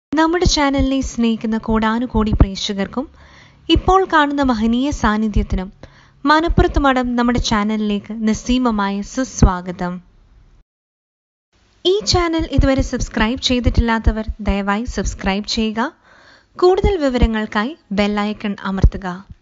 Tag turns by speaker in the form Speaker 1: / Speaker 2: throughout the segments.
Speaker 1: നമ്മുടെ ചാനലിനെ സ്നേഹിക്കുന്ന കോടാനുകോടി പ്രേക്ഷകർക്കും ഇപ്പോൾ കാണുന്ന മഹനീയ സാന്നിധ്യത്തിനും മനപ്പുറത്ത് മഠം നമ്മുടെ ചാനലിലേക്ക് നിസ്സീമമായ സുസ്വാഗതം ഈ ചാനൽ ഇതുവരെ സബ്സ്ക്രൈബ് ചെയ്തിട്ടില്ലാത്തവർ ദയവായി സബ്സ്ക്രൈബ് ചെയ്യുക കൂടുതൽ വിവരങ്ങൾക്കായി ബെല്ലൈക്കൺ അമർത്തുക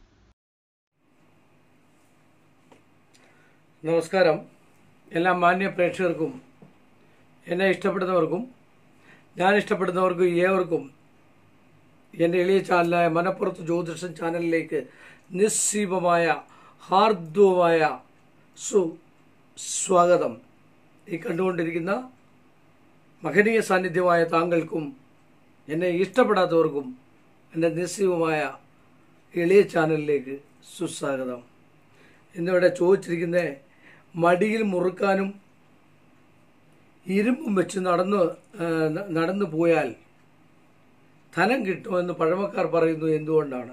Speaker 2: നമസ്കാരം എല്ലാ മാന്യ പ്രേക്ഷകർക്കും എന്നെ ഇഷ്ടപ്പെടുന്നവർക്കും ഞാൻ ഇഷ്ടപ്പെടുന്നവർക്കും ഏവർക്കും എൻ്റെ എളിയ ചാനലായ മനപ്പുറത്ത് ജ്യോതിഷം ചാനലിലേക്ക് നിസ്സീമമായ ഹാർദവമായ സു സ്വാഗതം ഈ കണ്ടുകൊണ്ടിരിക്കുന്ന മഹനീയ സാന്നിധ്യമായ താങ്കൾക്കും എന്നെ ഇഷ്ടപ്പെടാത്തവർക്കും എൻ്റെ നിസ്സീമമായ എളിയ ചാനലിലേക്ക് സുസ്വാഗതം എന്നിവിടെ ചോദിച്ചിരിക്കുന്ന മടിയിൽ മുറുക്കാനും ഇരുമ്പും വെച്ച് നടന്നു ആ, ന- നടന്നു പോയാൽ ധനം കിട്ടുമെന്ന് പഴമക്കാർ പറയുന്നു എന്തുകൊണ്ടാണ്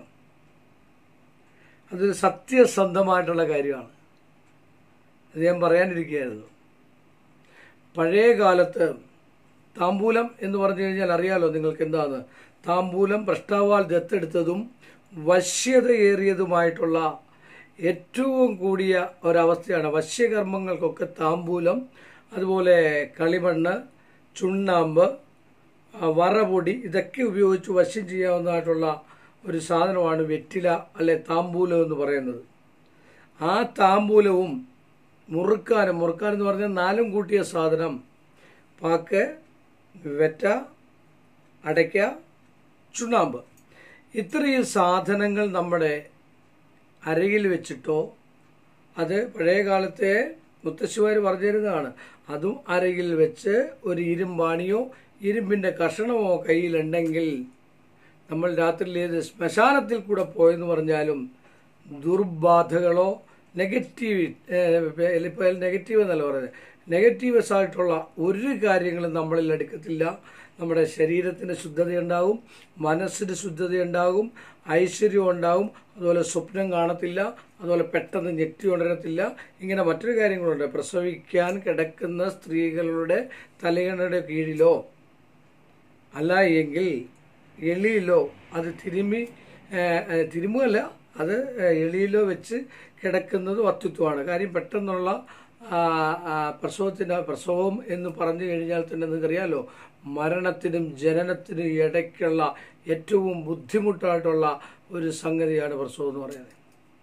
Speaker 2: അതൊരു സത്യസന്ധമായിട്ടുള്ള കാര്യമാണ് അത് ഞാൻ പറയാനിരിക്കുകയായിരുന്നു പഴയ കാലത്ത് താമ്പൂലം എന്ന് പറഞ്ഞു കഴിഞ്ഞാൽ അറിയാലോ നിങ്ങൾക്ക് എന്താണ് താമ്പൂലം ഭ്രഷ്ടാവാൽ ദത്തെടുത്തതും വശ്യതയേറിയതുമായിട്ടുള്ള ഏറ്റവും കൂടിയ ഒരവസ്ഥയാണ് വശ്യകർമ്മങ്ങൾക്കൊക്കെ താമ്പൂലം അതുപോലെ കളിമണ്ണ് ചുണ്ണാമ്പ് ആ, വറപൊടി ഇതൊക്കെ ഉപയോഗിച്ച് വശ്യം ചെയ്യാവുന്നതായിട്ടുള്ള ഒരു സാധനമാണ് വെറ്റില അല്ലെ താമ്പൂലം എന്ന് പറയുന്നത് ആ താമ്പൂലവും മുറുക്കാനും മുറുക്കാൻ എന്ന് പറഞ്ഞാൽ നാലും കൂട്ടിയ സാധനം പാക്ക് വെറ്റ അടയ്ക്ക ചുണ്ണാമ്പ് ഇത്രയും സാധനങ്ങൾ നമ്മുടെ അരയിൽ വെച്ചിട്ടോ അത് പഴയ കാലത്തെ മുത്തശ്ശിമാർ പറഞ്ഞിരുന്നതാണ് അതും അരയിൽ വെച്ച് ഒരു ഇരുമ്പാണിയോ ഇരുമ്പിൻ്റെ കഷണമോ കയ്യിലുണ്ടെങ്കിൽ നമ്മൾ രാത്രിയിൽ ഏത് ശ്മശാനത്തിൽ കൂടെ പോയെന്ന് പറഞ്ഞാലും ദുർബാധകളോ നെഗറ്റീവ് ഇപ്പോൾ നെഗറ്റീവ് എന്നല്ല പറയുന്നത് നെഗറ്റീവസ് ആയിട്ടുള്ള ഒരു കാര്യങ്ങളും നമ്മളിൽ എടുക്കത്തില്ല നമ്മുടെ ശരീരത്തിന് ശുദ്ധതയുണ്ടാകും മനസ്സിന് ശുദ്ധതയുണ്ടാകും ഐശ്വര്യം ഉണ്ടാകും അതുപോലെ സ്വപ്നം കാണത്തില്ല അതുപോലെ പെട്ടെന്ന് ഞെട്ടി ഉണരത്തില്ല ഇങ്ങനെ മറ്റൊരു കാര്യങ്ങളുണ്ട് പ്രസവിക്കാൻ കിടക്കുന്ന സ്ത്രീകളുടെ തലയണയുടെ കീഴിലോ അല്ല എങ്കിൽ എളിയിലോ അത് തിരുമ്മി ഏഹ്, ഏഹ്, തിരുമുകയല്ല അത് ഏഹ്, എളിയിലോ വെച്ച് കിടക്കുന്നത് അത്യുത്വമാണ് കാര്യം പെട്ടെന്നുള്ള ആ, ആ, പ്രസവത്തിന് പ്രസവം എന്ന് പറഞ്ഞു കഴിഞ്ഞാൽ തന്നെ നിങ്ങൾക്കറിയാലോ മരണത്തിനും ജനനത്തിനും ഇടയ്ക്കുള്ള ഏറ്റവും ബുദ്ധിമുട്ടായിട്ടുള്ള ഒരു സംഗതിയാണ് പ്രസവം എന്ന് പറയുന്നത്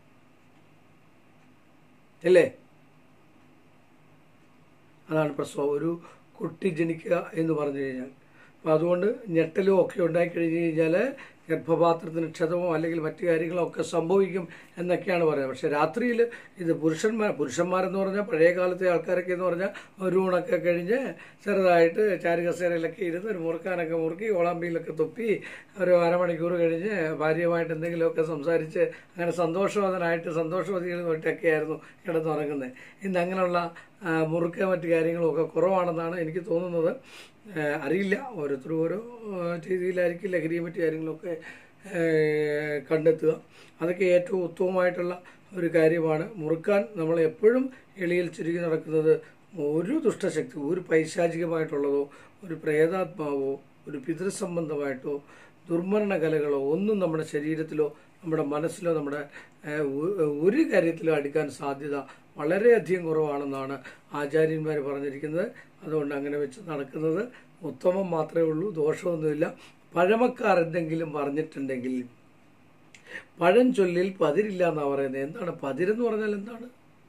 Speaker 2: അല്ലേ അതാണ് പ്രസവം ഒരു കുട്ടി ജനിക്കുക എന്ന് പറഞ്ഞു കഴിഞ്ഞാൽ അപ്പോൾ അതുകൊണ്ട് ഞെട്ടലും ഒക്കെ ഉണ്ടായി കഴിഞ്ഞ് കഴിഞ്ഞാൽ ഗർഭപാത്രത്തിന് ക്ഷതമോ അല്ലെങ്കിൽ മറ്റു കാര്യങ്ങളോ ഒക്കെ സംഭവിക്കും എന്നൊക്കെയാണ് പറയുന്നത് പക്ഷേ രാത്രിയിൽ ഇത് പുരുഷന്മാർ പുരുഷന്മാരെന്ന് പറഞ്ഞാൽ പഴയ കാലത്തെ ആൾക്കാരൊക്കെ എന്ന് പറഞ്ഞാൽ ഒരു ഊണൊക്കെ കഴിഞ്ഞ് ചെറുതായിട്ട് ചാരുകസേരയിലൊക്കെ ഇരുന്ന് ഒരു മുറുക്കാനൊക്കെ മുറുക്കി ഓളാമ്പിയിലൊക്കെ തൊപ്പി ഒരു അരമണിക്കൂർ കഴിഞ്ഞ് ഭാര്യയുമായിട്ട് എന്തെങ്കിലുമൊക്കെ സംസാരിച്ച് അങ്ങനെ സന്തോഷവതനായിട്ട് സന്തോഷവതികളുമായിട്ടൊക്കെ ആയിരുന്നു കിടന്നുറങ്ങുന്നത് ഇന്ന് അങ്ങനെയുള്ള ആ, മുറുക്ക മറ്റു കാര്യങ്ങളും ഒക്കെ കുറവാണെന്നാണ് എനിക്ക് തോന്നുന്നത് ആ, അറിയില്ല ഓരോരുത്തരും ഓരോ ആ, രീതിയിലായിരിക്കും ലഹരിയും മറ്റു കാര്യങ്ങളൊക്കെ ആ, കണ്ടെത്തുക അതൊക്കെ ഏറ്റവും ഉത്തമമായിട്ടുള്ള ഒരു കാര്യമാണ് മുറുക്കാൻ നമ്മൾ എപ്പോഴും എളിയിൽ ചുരുങ്ങി നടക്കുന്നത് ഒരു ദുഷ്ടശക്തി ഒരു പൈശാചികമായിട്ടുള്ളതോ ഒരു പ്രേതാത്മാവോ ഒരു പിതൃസംബന്ധമായിട്ടോ ദുർമരണ കലകളോ ഒന്നും നമ്മുടെ ശരീരത്തിലോ നമ്മുടെ മനസ്സിലോ നമ്മുടെ ഏഹ്, ഒ- ഒരു കാര്യത്തിലും അടുക്കാൻ സാധ്യത വളരെയധികം കുറവാണെന്നാണ് ആചാര്യന്മാർ പറഞ്ഞിരിക്കുന്നത് അതുകൊണ്ട് അങ്ങനെ വെച്ച് നടക്കുന്നത് ഉത്തമം മാത്രമേ ഉള്ളൂ ദോഷമൊന്നുമില്ല പഴമക്കാർ എന്തെങ്കിലും പറഞ്ഞിട്ടുണ്ടെങ്കിൽ പഴഞ്ചൊല്ലിൽ പതിരില്ല എന്നാണ് പറയുന്നത് എന്താണ് പതിരെന്ന് പറഞ്ഞാൽ എന്താണ്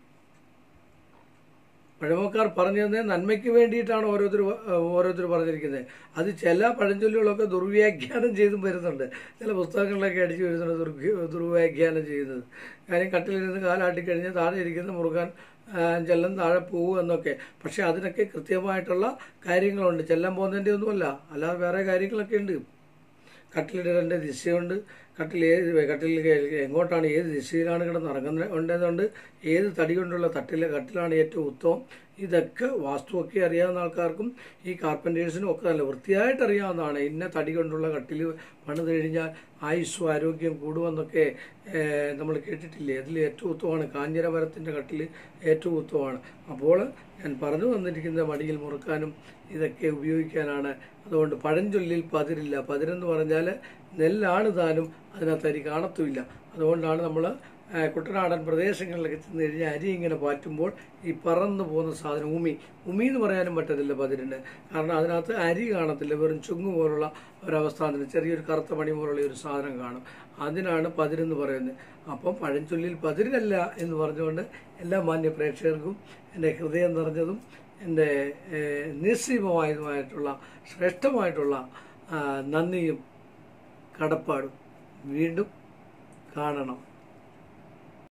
Speaker 2: പഴമക്കാർ പറഞ്ഞു തന്നെ നന്മയ്ക്ക് വേണ്ടിയിട്ടാണ് ഓരോരുത്തർ ഓരോരുത്തർ പറഞ്ഞിരിക്കുന്നത് അത് ചില പഴഞ്ചൊല്ലുകളൊക്കെ ദുർവ്യാഖ്യാനം ചെയ്തും വരുന്നുണ്ട് ചില പുസ്തകങ്ങളിലൊക്കെ അടിച്ചു വരുന്നുണ്ട് ദുർവ്യ ദുർവ്യാഖ്യാനം ചെയ്യുന്നത് കാര്യം കട്ടിലിരുന്ന് കാലാട്ടിക്കഴിഞ്ഞ് താഴെ ഇരിക്കുന്ന മുറുകാൻ ആ, ചെല്ലം താഴെ പോകും എന്നൊക്കെ പക്ഷെ അതിനൊക്കെ കൃത്യമായിട്ടുള്ള കാര്യങ്ങളുണ്ട് ചെല്ലാൻ പോകുന്നതിൻ്റെ ഒന്നുമല്ല അല്ലാതെ വേറെ കാര്യങ്ങളൊക്കെ ഉണ്ട് കട്ടിലിടേണ്ട ദിശയുണ്ട് കട്ടിൽ ഏത് കട്ടിൽ എങ്ങോട്ടാണ് ഏത് ദിശയിലാണ് കിടന്ന് ഇറങ്ങുന്നത് ഉണ്ടെന്നുണ്ട് ഏത് തടി കൊണ്ടുള്ള തട്ടിലെ കട്ടിലാണ് ഏറ്റവും ഉത്തമം ഇതൊക്കെ വാസ്തുവൊക്കെ അറിയാവുന്ന ആൾക്കാർക്കും ഈ കാർപ്പൻറ്റേഴ്സിനും ഒക്കെ നല്ല വൃത്തിയായിട്ട് അറിയാവുന്നതാണ് ഇന്ന തടി കൊണ്ടുള്ള കട്ടിൽ പണിത് കഴിഞ്ഞാൽ ആയുസ്സും ആരോഗ്യം കൂടുമെന്നൊക്കെ നമ്മൾ കേട്ടിട്ടില്ലേ അതിൽ ഏറ്റവും ഉത്തമമാണ് കാഞ്ഞിര മരത്തിൻ്റെ കട്ടിൽ ഏറ്റവും ഉത്തമമാണ് അപ്പോൾ ഞാൻ പറഞ്ഞു വന്നിരിക്കുന്ന മടിയിൽ മുറുക്കാനും ഇതൊക്കെ ഉപയോഗിക്കാനാണ് അതുകൊണ്ട് പഴഞ്ചൊല്ലിൽ പതിരില്ല പതിരെന്ന് പറഞ്ഞാൽ നെല്ലാണ് താനും അതിനകത്ത് അരി കാണത്തുമില്ല അതുകൊണ്ടാണ് നമ്മൾ കുട്ടനാടൻ പ്രദേശങ്ങളിലൊക്കെ ചെന്ന് കഴിഞ്ഞാൽ അരി ഇങ്ങനെ പാറ്റുമ്പോൾ ഈ പറന്നു പോകുന്ന സാധനം ഉമി ഉമി എന്ന് പറയാനും പറ്റത്തില്ല പതിരിന് കാരണം അതിനകത്ത് അരി കാണത്തില്ല വെറും ചുങ്ങ് പോലുള്ള ഒരവസ്ഥ അതിന് ചെറിയൊരു കറുത്ത മണി പോലുള്ള ഒരു സാധനം കാണും അതിനാണ് പതിരെന്ന് പറയുന്നത് അപ്പം പഴഞ്ചൊല്ലിൽ പതിരിനല്ല എന്ന് പറഞ്ഞുകൊണ്ട് എല്ലാ മാന്യ പ്രേക്ഷകർക്കും എൻ്റെ ഹൃദയം നിറഞ്ഞതും എൻ്റെ നിസ്സീമമായതുമായിട്ടുള്ള ശ്രേഷ്ഠമായിട്ടുള്ള ആ, നന്ദിയും കടപ്പാടും വീണ്ടും കാണണം